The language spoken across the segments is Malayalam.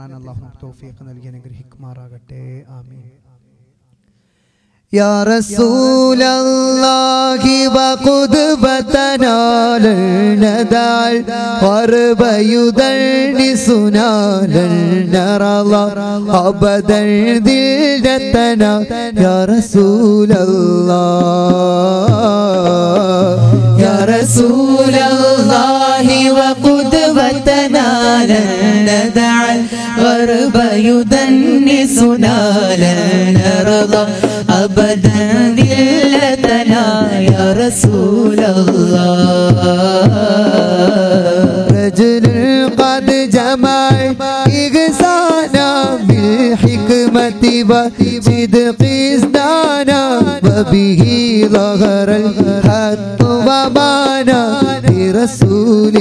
കാണാൻ അള്ളാഹു തൗഫീഖ് നൽകി അനുഗ്രഹിക്കുമാറാകട്ടെ ആമീൻ يا رسول الله وقدبتنا للندى الغرب يدنسنا للنرى أبدا ذلتنا يا رسول الله يا رسول الله وقدوتنا لن ندع الغرب يدنسنا لن نرضى أبدا ذلتنا يا رسول الله رجل قد جمع إغسانا بالحكمة وصدق ازدانا وبه ظهر الحق وبانا لرسول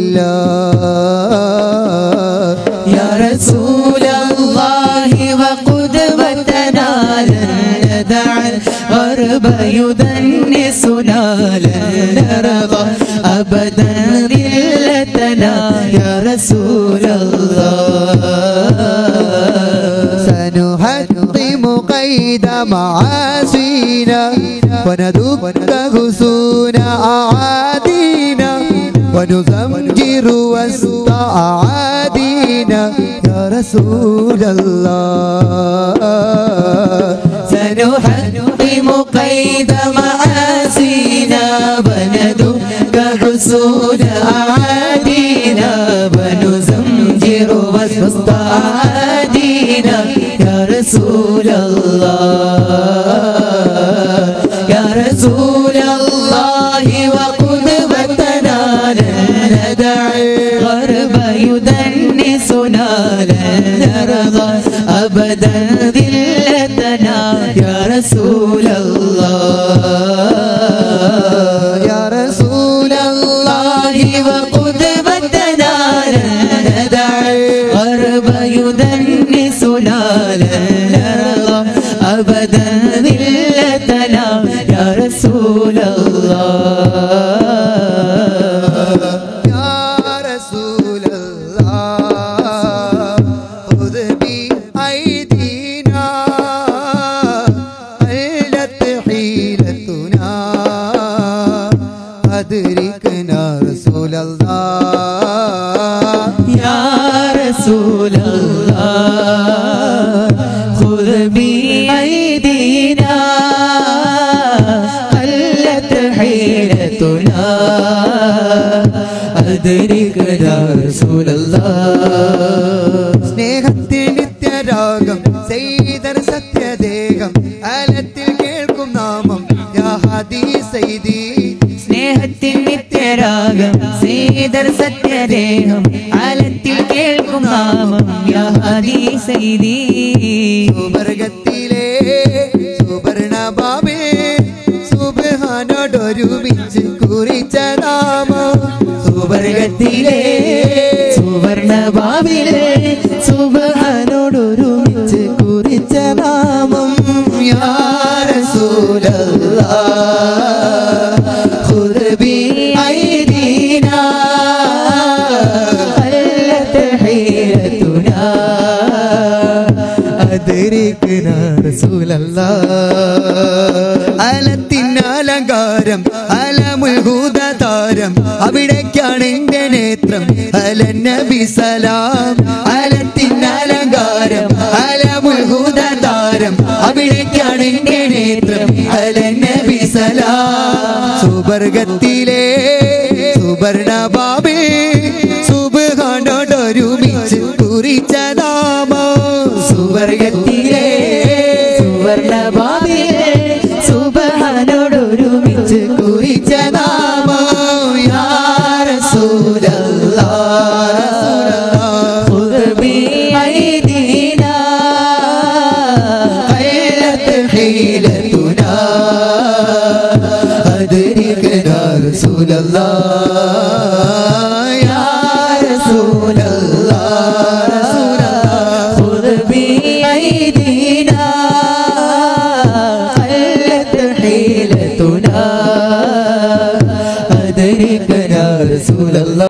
الله يا رسول الله وقدوتنا لن ندع الغرب يدنسنا لن نرضى أبدا ذلتنا يا رسول الله سنحطم قيد معاصينا وندك غصون أعادينا ونزمجر وسط أعادينا يا رسول الله سنحطم قيد مآسينا وندك حسود أعادينا ونزمجر وسط أعادينا يا رسول الله يا رسول الله وقدوتنا لن ندع الغرب يدنسنا لن نرضى أبدا ذلتنا يا رسول الله يا رسول الله وقدوتنا لن ندع الغرب يدنسنا لن نرضى أبدا ذلتنا يا رسول الله يا رسول الله خذ بأيدينا قلت حيلتنا أدركنا رسول الله يا رسول الله خذ بأيدينا قلت حيلتنا أدركنا رسول الله സ്നേഹത്തിൽ നിത്യരാഗം ചെയ്തർ സത്യദേഹം അലത്തിൽ കേൾക്കും നാമം യാ ഹദീ സൈദി സ്നേഹത്തിൽ നിത്യരാഗം സീതർ സത്യദേഹം ആലത്തിൽ കേൾക്കും നാമം യാദീ സൈദീ സുവർഗത്തിലെ സുവർണ ബാബേ സുബഹാനോടൊരുമിച്ച് കുറിച്ച നാമം സുവർഗത്തിലെ സുവർണ ഭാവിലെ സുബഹാനോടൊരുമിച്ച് കുറിച്ച നാമം യാ റസൂലല്ലാഹ് ഖുദ് ബി ഐദീനാ ഖല്ലത്ത് ഹീരത്തുനാ അദ്രിക്നാ റസൂലല്ലാഹ് അലത്തിനലങ്കാരം അലമുൽഹൂതാരം അവിടേക്കാണ് എന്റെ നേത്രം അലനബി സലാം അലത്തിനലങ്കാരം അലമുൽഹൂതാരം അവിടേക്കാണ് എന്റെ നേത്രം അലനബി സലാം സുവർഗത്തിലെ സുവർണ ബാബേ സുബഹാനോടൊരുമിച്ച് കുറിച്ച നാമോ സുവർഗത്തിലെ സുവർണ ഭാവിലെ സുബഹാനോടൊരുമിച്ച് കുറിച്ച നാമോ യാ റസൂലല്ലാഹ് ഖുദ് ബി ഐദീനാ ഖൈലത്ത് ഹീലത്തുനാ അദ്രിക്നാ റസൂലല്ലാഹ്